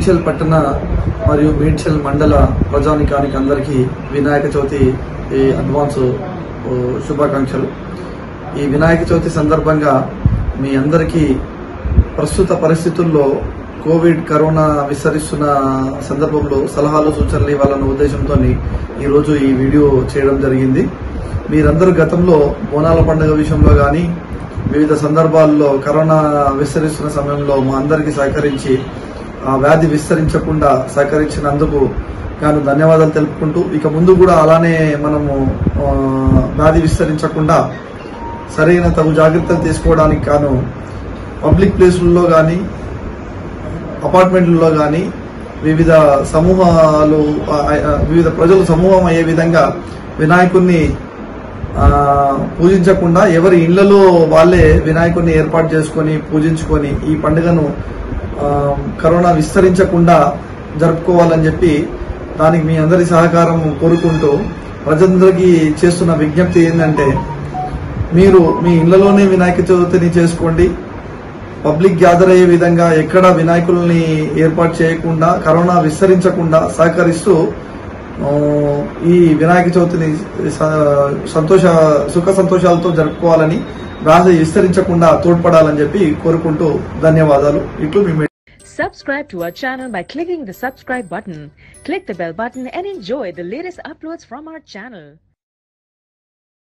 మేడ్చల్ పట్టణ మరియు మేడ్చల్ మండల ప్రజానికానికి అందరికీ వినాయక చవితి ఈ అడ్వాన్స్ ఓ, శుభాకాంక్షలు ఈ వినాయక చవితి సందర్భంగా మీ అందరికీ ప్రస్తుత పరిస్థితుల్లో కోవిడ్ కరోనా విస్తరిస్తున్న సందర్భంలో సలహాలు సూచనలు ఇవ్వాలన్న ఉద్దేశంతో ఈరోజు ఈ వీడియో చేయడం జరిగింది మీరందరూ గతంలో బోనాల పండుగ విషయంలో కానీ వివిధ సందర్భాల్లో కరోనా విస్తరిస్తున్న సమయంలో మా అందరికీ సహకరించి ఆ వ్యాధి విస్తరించకుండా సహకరించినందుకు గాను ధన్యవాదాలు తెలుపుకుంటూ ఇక ముందు కూడా అలానే మనము ఆ, వ్యాధి విస్తరించకుండా సరైన తగు జాగ్రత్తలు తీసుకోవడానికి గాను పబ్లిక్ ప్లేసుల్లో కానీ అపార్ట్మెంట్లలో కానీ వివిధ సమూహాలు ఆ, ఆ, వివిధ ప్రజలు సమూహం అయ్యే విధంగా వినాయకుడిని ఆ, పూజించకుండా ఎవరి ఇళ్లలో వాళ్ళే వినాయకుడిని ఏర్పాటు చేసుకొని పూజించుకొని ఈ పండుగను ఆ, కరోనా విస్తరించకుండా జరుపుకోవాలని చెప్పి దానికి మీ అందరి సహకారం కోరుకుంటూ ప్రజలందరికీ చేస్తున్న విజ్ఞప్తి ఏంటంటే మీరు మీ ఇళ్లలోనే వినాయక చవితిని చేసుకోండి పబ్లిక్ గ్యాదర్ అయ్యే విధంగా ఎక్కడ వినాయకుల్ని ఏర్పాటు చేయకుండా కరోనా విస్తరించకుండా సహకరిస్తూ ఆ, ఈ వినాయక చవితిని స- సంతోష సుఖ సంతోషాలతో జరుపుకోవాలని వ్యాధి విస్తరించకుండా తోడ్పడాలని చెప్పి కోరుకుంటూ ధన్యవాదాలు ఇట్లు మీ Subscribe to our channel by clicking the subscribe button. Click the bell button and enjoy the latest uploads from our channel.